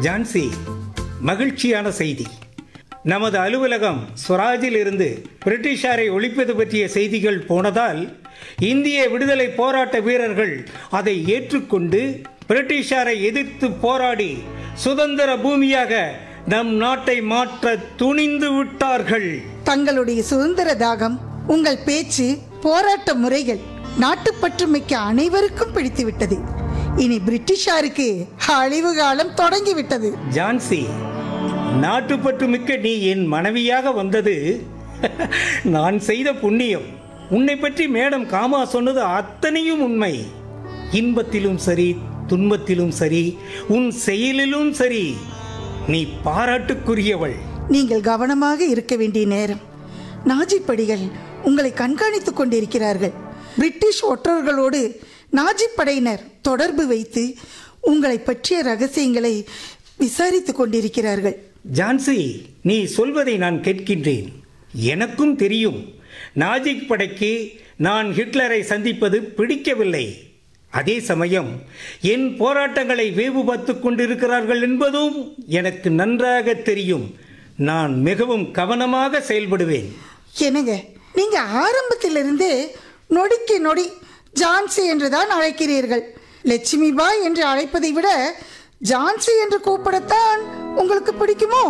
ஜான்சி மகிழ்ச்சியான செய்தி நமது அலுவலகம் சுவராஜில் இருந்து பிரிட்டிஷாரை ஒழிப்பது பற்றிய செய்திகள் போனதால் இந்திய விடுதலை போராட்ட வீரர்கள் அதை ஏற்றுக்கொண்டு பிரிட்டிஷாரை எதிர்த்து போராடி சுதந்திர பூமியாக நம் நாட்டை மாற்ற துணிந்து விட்டார்கள் தங்களுடைய சுதந்திர தாகம் உங்கள் பேச்சு போராட்ட முறைகள் நாட்டுப்பற்று மிக்க அனைவருக்கும் பிடித்துவிட்டது இனி பிரிட்டிஷாருக்கு அழிவு காலம் தொடங்கிவிட்டது ஜான்சி நாட்டுப்பற்று மிக்க நீ என் மனைவியாக வந்தது நான் செய்த புண்ணியம் உன்னை பற்றி மேடம் காமா சொன்னது அத்தனையும் உண்மை இன்பத்திலும் சரி துன்பத்திலும் சரி உன் செயலிலும் சரி நீ பாராட்டுக்குரியவள் நீங்கள் கவனமாக இருக்க வேண்டிய நேரம் நாஜி படிகள் உங்களை கண்காணித்துக் கொண்டிருக்கிறார்கள் பிரிட்டிஷ் ஒற்றர்களோடு நாஜி படையினர் தொடர்பு வைத்து உங்களை பற்றிய ரகசியங்களை விசாரித்துக் கொண்டிருக்கிறார்கள் ஜான்சி நீ சொல்வதை நான் கேட்கின்றேன் எனக்கும் தெரியும் நாஜிக் படைக்கு நான் ஹிட்லரை சந்திப்பது பிடிக்கவில்லை அதே சமயம் என் போராட்டங்களை வேவு பார்த்து கொண்டிருக்கிறார்கள் என்பதும் எனக்கு நன்றாக தெரியும் நான் மிகவும் கவனமாக செயல்படுவேன் என்னங்க நீங்க ஆரம்பத்திலிருந்தே நொடிக்கு நொடி ஜான்சி என்றுதான் அழைக்கிறீர்கள் லட்சுமி பாய் என்று அழைப்பதை விட ஜான்சி என்று கூப்பிடத்தான் உங்களுக்கு பிடிக்குமோ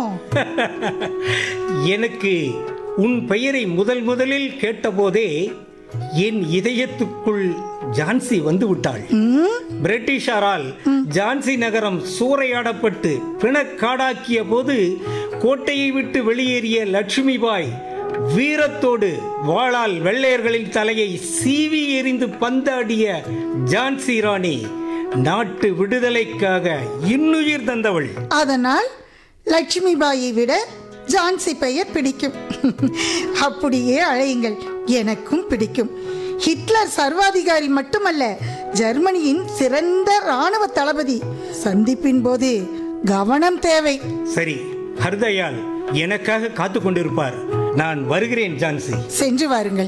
எனக்கு உன் பெயரை முதல் முதலில் கேட்டபோதே என் இதயத்துக்குள் ஜான்சி வந்து விட்டாள் பிரிட்டிஷாரால் ஜான்சி நகரம் சூறையாடப்பட்டு பிணக்காடாக்கிய போது கோட்டையை விட்டு வெளியேறிய லட்சுமி பாய் வீரத்தோடு வாளால் வெள்ளையர்களின் தலையை சீவி எறிந்து பந்தாடிய ஜான்சி ராணி நாட்டு விடுதலைக்காக இன்னுயிர் தந்தவள் அதனால் லட்சுமி பாயை விட ஜான்சி பெயர் பிடிக்கும் அப்படியே அழையுங்கள் எனக்கும் பிடிக்கும் ஹிட்லர் சர்வாதிகாரி மட்டுமல்ல ஜெர்மனியின் சிறந்த ராணுவ தளபதி சந்திப்பின் போது கவனம் தேவை சரி ஹர்தயால் எனக்காக காத்து கொண்டிருப்பார் நான் வருகிறேன் ஜான்சி சென்று வாருங்கள்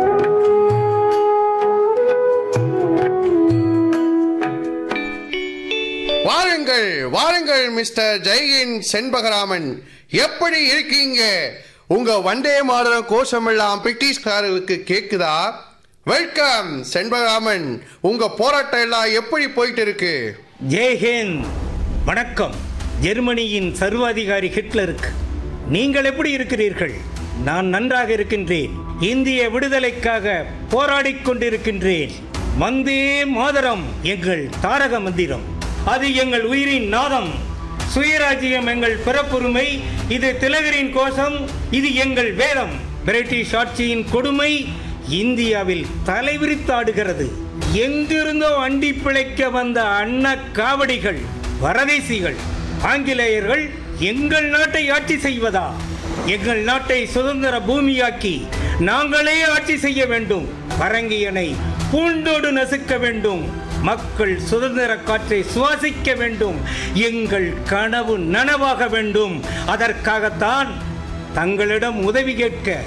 வாருங்கள் வாருங்கள் மிஸ்டர் ஜெய்கின் செண்பகராமன் எப்படி இருக்கீங்க உங்க வண்டே மாடலம் கோஷமெல்லாம் பிரிட்டிஷ்காரர்களுக்கு கேக்குதா வெல்கம் செண்பகராமன் உங்க போராட்டம் எல்லாம் எப்படி போயிட்டு இருக்கு ஜெய்ஹிந்த் வணக்கம் ஜெர்மனியின் சர்வாதிகாரி ஹிட்லருக்கு நீங்கள் எப்படி இருக்கிறீர்கள் நான் நன்றாக இருக்கின்றேன் இந்திய விடுதலைக்காக போராடிக் கொண்டிருக்கின்றேன் வந்தே மாதரம் எங்கள் தாரக மந்திரம் அது எங்கள் உயிரின் நாதம் சுயராஜ்யம் எங்கள் பிறப்புரிமை இது திலகரின் கோஷம் இது எங்கள் வேதம் பிரிட்டிஷ் ஆட்சியின் கொடுமை இந்தியாவில் தலைவிரித்தாடுகிறது எங்கிருந்தோ அண்டி பிழைக்க வந்த அன்ன காவடிகள் வரதேசிகள் ஆங்கிலேயர்கள் எங்கள் நாட்டை ஆட்சி செய்வதா எங்கள் நாட்டை சுதந்திர பூமியாக்கி நாங்களே ஆட்சி செய்ய வேண்டும் பரங்கியனை பூண்டோடு நசுக்க வேண்டும் மக்கள் சுதந்திர காற்றை சுவாசிக்க வேண்டும் எங்கள் கனவு நனவாக வேண்டும் அதற்காகத்தான் தங்களிடம் உதவி கேட்க